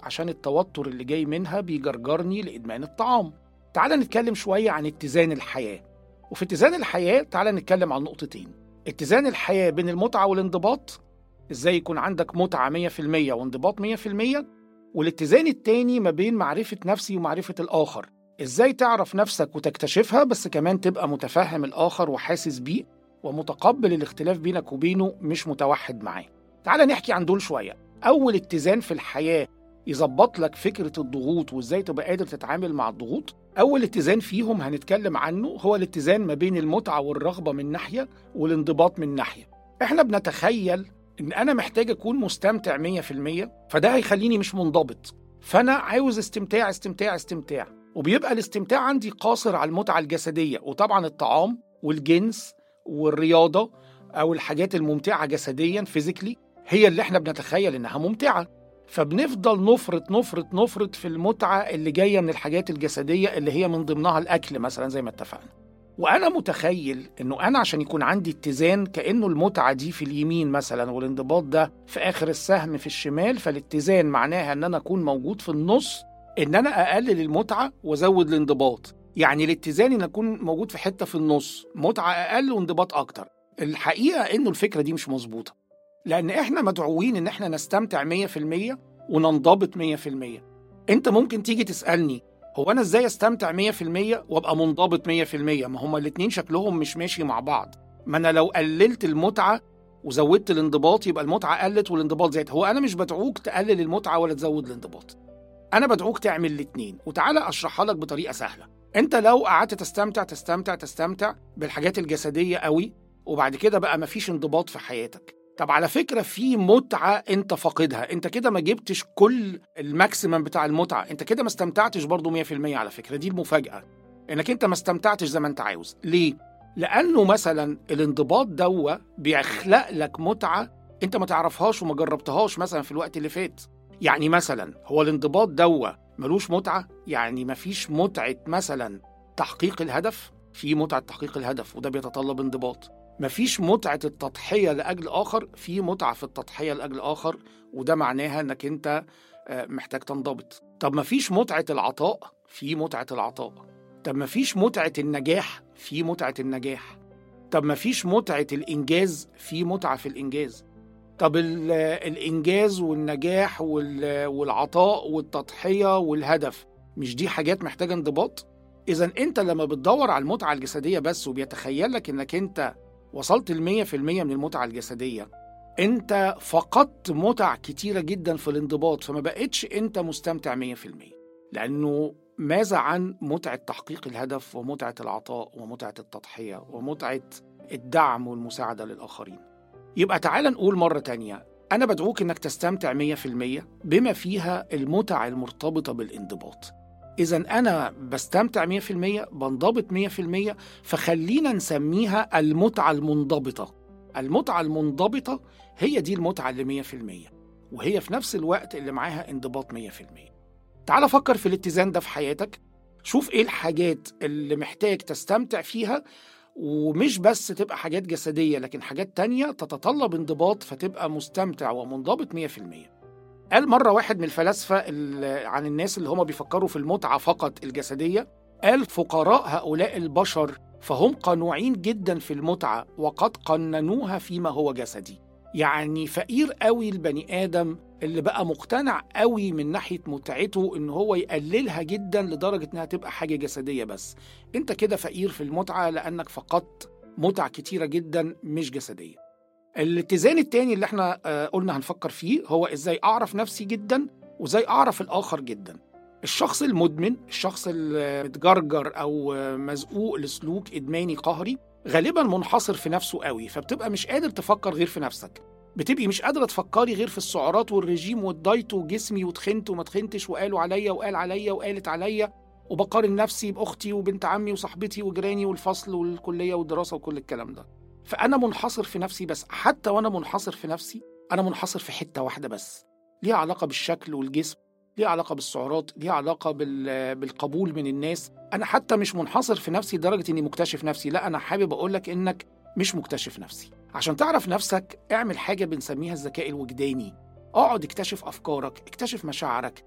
عشان التوتر اللي جاي منها بيجرجرني لإدمان الطعام تعال نتكلم شوية عن اتزان الحياة وفي اتزان الحياة تعال نتكلم عن نقطتين اتزان الحياة بين المتعة والانضباط ازاي يكون عندك متعة 100% وانضباط 100% والاتزان التاني ما بين معرفة نفسي ومعرفة الآخر ازاي تعرف نفسك وتكتشفها بس كمان تبقى متفهم الآخر وحاسس بيه ومتقبل الاختلاف بينك وبينه مش متوحد معاه تعال نحكي عن دول شوية أول اتزان في الحياة يظبط لك فكرة الضغوط وازاي تبقى قادر تتعامل مع الضغوط أول اتزان فيهم هنتكلم عنه هو الاتزان ما بين المتعة والرغبة من ناحية والانضباط من ناحية احنا بنتخيل ان انا محتاج اكون مستمتع 100% فده هيخليني مش منضبط فانا عاوز استمتاع استمتاع استمتاع وبيبقى الاستمتاع عندي قاصر على المتعة الجسدية وطبعا الطعام والجنس والرياضة أو الحاجات الممتعة جسديا فيزيكلي هي اللي احنا بنتخيل إنها ممتعة فبنفضل نفرط نفرط نفرط في المتعة اللي جاية من الحاجات الجسدية اللي هي من ضمنها الأكل مثلا زي ما اتفقنا وأنا متخيل إنه أنا عشان يكون عندي اتزان كأنه المتعة دي في اليمين مثلا والانضباط ده في آخر السهم في الشمال فالاتزان معناها إن أنا أكون موجود في النص إن أنا أقلل المتعة وأزود الانضباط يعني الاتزان إن أكون موجود في حتة في النص متعة أقل وانضباط أكتر الحقيقة إنه الفكرة دي مش مظبوطة لأن إحنا مدعوين إن إحنا نستمتع 100% وننضبط 100% أنت ممكن تيجي تسألني هو أنا إزاي أستمتع 100% وأبقى منضبط 100% ما هما الاتنين شكلهم مش ماشي مع بعض ما أنا لو قللت المتعة وزودت الانضباط يبقى المتعة قلت والانضباط زاد هو أنا مش بدعوك تقلل المتعة ولا تزود الانضباط أنا بدعوك تعمل الاتنين وتعالى أشرحها لك بطريقة سهلة أنت لو قعدت تستمتع تستمتع تستمتع بالحاجات الجسدية قوي وبعد كده بقى مفيش انضباط في حياتك طب على فكرة في متعة انت فاقدها انت كده ما جبتش كل الماكسيمم بتاع المتعة انت كده ما استمتعتش برضو 100% على فكرة دي المفاجأة انك انت ما استمتعتش زي ما انت عاوز ليه؟ لأنه مثلا الانضباط دوا بيخلق لك متعة انت ما تعرفهاش وما جربتهاش مثلا في الوقت اللي فات يعني مثلا هو الانضباط دوا ملوش متعة يعني مفيش متعة مثلا تحقيق الهدف في متعة تحقيق الهدف وده بيتطلب انضباط مفيش متعة التضحية لأجل آخر في متعة في التضحية لأجل آخر وده معناها إنك أنت محتاج تنضبط طب مفيش متعة العطاء في متعة العطاء طب مفيش متعة النجاح في متعة النجاح طب مفيش متعة الإنجاز في متعة في الإنجاز طب الإنجاز والنجاح والعطاء والتضحية والهدف مش دي حاجات محتاجة انضباط؟ إذا أنت لما بتدور على المتعة الجسدية بس وبيتخيلك إنك أنت وصلت المية في المية من المتعة الجسدية انت فقدت متع كتيرة جدا في الانضباط فما بقتش انت مستمتع مية في المية لأنه ماذا عن متعة تحقيق الهدف ومتعة العطاء ومتعة التضحية ومتعة الدعم والمساعدة للآخرين يبقى تعال نقول مرة تانية أنا بدعوك إنك تستمتع مية في المية بما فيها المتع المرتبطة بالانضباط إذا أنا بستمتع 100% بنضبط 100% فخلينا نسميها المتعة المنضبطة. المتعة المنضبطة هي دي المتعة اللي 100% وهي في نفس الوقت اللي معاها انضباط 100%. تعال فكر في الاتزان ده في حياتك شوف إيه الحاجات اللي محتاج تستمتع فيها ومش بس تبقى حاجات جسدية لكن حاجات تانية تتطلب انضباط فتبقى مستمتع ومنضبط 100%. قال مرة واحد من الفلاسفة عن الناس اللي هم بيفكروا في المتعة فقط الجسدية قال فقراء هؤلاء البشر فهم قنوعين جدا في المتعة وقد قننوها فيما هو جسدي يعني فقير قوي البني آدم اللي بقى مقتنع قوي من ناحية متعته إن هو يقللها جدا لدرجة إنها تبقى حاجة جسدية بس أنت كده فقير في المتعة لأنك فقدت متع كتيرة جدا مش جسدية الاتزان التاني اللي احنا قلنا هنفكر فيه هو ازاي اعرف نفسي جدا وازاي اعرف الاخر جدا الشخص المدمن الشخص المتجرجر او مزقوق لسلوك ادماني قهري غالبا منحصر في نفسه قوي فبتبقى مش قادر تفكر غير في نفسك بتبقي مش قادره تفكري غير في السعرات والرجيم والدايت وجسمي وتخنت وما تخنتش وقالوا عليا وقال عليا وقالت عليا وبقارن نفسي باختي وبنت عمي وصاحبتي وجيراني والفصل والكليه والدراسه وكل الكلام ده فأنا منحصر في نفسي بس حتى وأنا منحصر في نفسي أنا منحصر في حتة واحدة بس ليها علاقة بالشكل والجسم ليها علاقة بالسعرات ليها علاقة بالقبول من الناس أنا حتى مش منحصر في نفسي لدرجة إني مكتشف نفسي لا أنا حابب أقولك إنك مش مكتشف نفسي عشان تعرف نفسك اعمل حاجة بنسميها الذكاء الوجداني اقعد اكتشف أفكارك اكتشف مشاعرك